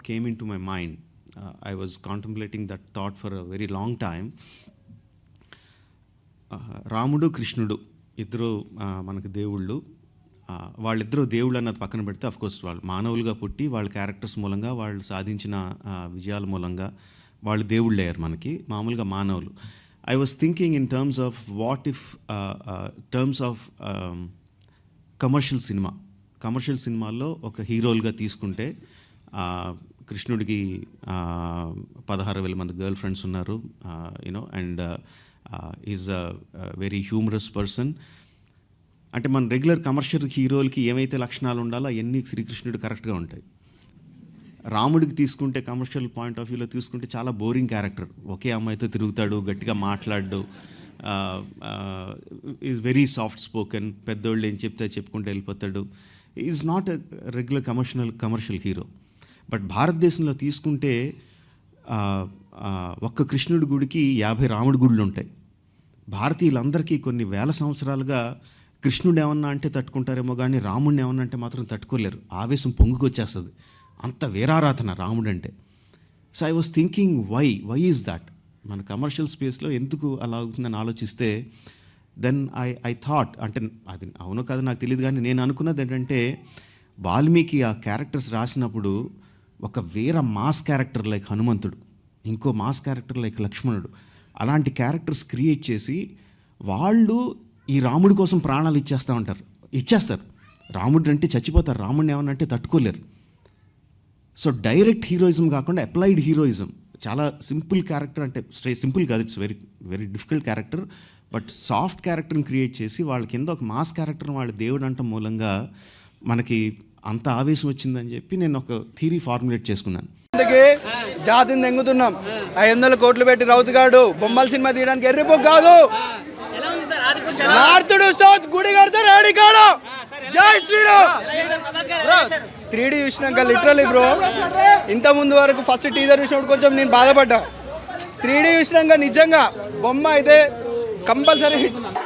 came into my mind. Uh, I was contemplating that thought for a very long time. ఆ, రాముడు కృష్ణుడు ఇద్దరు ఆ, మనకు దేవుళ్ళు ఆ, వాళ్ళిద్దరూ దేవుళ్ళు అన్నది పక్కన పెడితే కోర్స్ వాళ్ళు మానవులుగా పుట్టి వాళ్ళ క్యారెక్టర్స్ మూలంగా వాళ్ళు సాధించిన ఆ, విజయాల మూలంగా వాళ్ళు దేవుళ్ళు అయ్యారు మనకి మామూలుగా మానవులు I was thinking in terms of what if terms of commercial cinema commercial సినిమాల్లో ఒక హీరోలుగా తీసుకుంటే ఆ, కృష్ణుడికి ఆ, పదహారు వేల మంది గర్ల్ ఫ్రెండ్స్ ఉన్నారు you know and is a very humorous person అంటే మన రెగ్యులర్ కమర్షియల్ హీరోలకి ఏమైతే లక్షణాలు ఉండాలో అవన్నీ శ్రీకృష్ణుడు కరెక్ట్గా ఉంటాయి రాముడికి తీసుకుంటే కమర్షియల్ పాయింట్ ఆఫ్ వ్యూలో తీసుకుంటే చాలా బోరింగ్ క్యారెక్టర్ ఒకే అమ్మాయితో తిరుగుతాడు గట్టిగా మాట్లాడు ఈజ్ వెరీ సాఫ్ట్ స్పోకెన్ పెద్దోళ్ళు ఏం చెప్తే అది చెప్పుకుంటూ వెళ్ళిపోతాడు is not a regular commercial commercial hero but భారతదేశంలో తీసుకుంటే ఆ, ఆ, ఒక్క కృష్ణుడి గుడికి యాభై రాముడి గుడులు ఉంటాయి భారతీయులందరికీ కొన్ని వేల సంవత్సరాలుగా కృష్ణుడు ఏమన్నా అంటే తట్టుకుంటారేమో కానీ రాముడిని ఏమన్నా అంటే మాత్రం తట్టుకోలేరు ఆవేశం పొంగుకొచ్చేస్తుంది అంత వీరారాధన రాముడు అంటే so I was thinking why why is that మన కమర్షియల్ స్పేస్లో ఎందుకు అలా అవుతుందని ఆలోచిస్తే దెన్ ఐ ఐ థాట్ అంటే అది అవునో కాదు నాకు తెలియదు కానీ నేను అనుకున్నది ఏంటంటే వాల్మీకి ఆ క్యారెక్టర్స్ రాసినప్పుడు ఒక వేరే మాస్ క్యారెక్టర్ లైక్ హనుమంతుడు ఇంకో మాస్ క్యారెక్టర్ లైక్ లక్ష్మణుడు అలాంటి క్యారెక్టర్స్ క్రియేట్ చేసి వాళ్ళు ఈ రాముడి కోసం ప్రాణాలు ఇచ్చేస్తూ ఉంటారు ఇచ్చేస్తారు రాముడు అంటే చచ్చిపోతారు రాముడిని ఏమన్నా అంటే తట్టుకోలేరు సో డైరెక్ట్ హీరోయిజం కాకుండా అప్లైడ్ హీరోయిజం చాలా సింపుల్ క్యారెక్టర్ అంటే స్ట్రే సింపుల్ కాదు it's very very difficult character but soft క్యారెక్టర్ని క్రియేట్ చేసి వాళ్ళ కింద ఒక మాస్ క్యారెక్టర్ని వాళ్ళ దేవుడు అంట మూలంగా మనకి అంత ఆవేశం వచ్చిందని చెప్పి నేను ఒక థీరీ ఫార్ములేట్ చేసుకున్నాను ఇంతకీ జాతిని తెంగుతున్నాం ఐదు వందల కోట్లు పెట్టి రౌతుగాడు బొమ్మల సినిమా తీయడానికి ఎర్రిపోక్ కాదు నార్తుడు సౌత్ గుడి కడతారు ఏడికాడు జై శ్రీరామ్ త్రీ డీ చూసినాక లిటరలీ బ్రో ఇంత ముందు వరకు ఫస్ట్ టీజర్ చూసినప్పుడు కొంచెం నేను బాధపడ్డా త్రీ డీ చూసినాక నిజంగా బొమ్మ అయితే కంపల్సరీ హిట్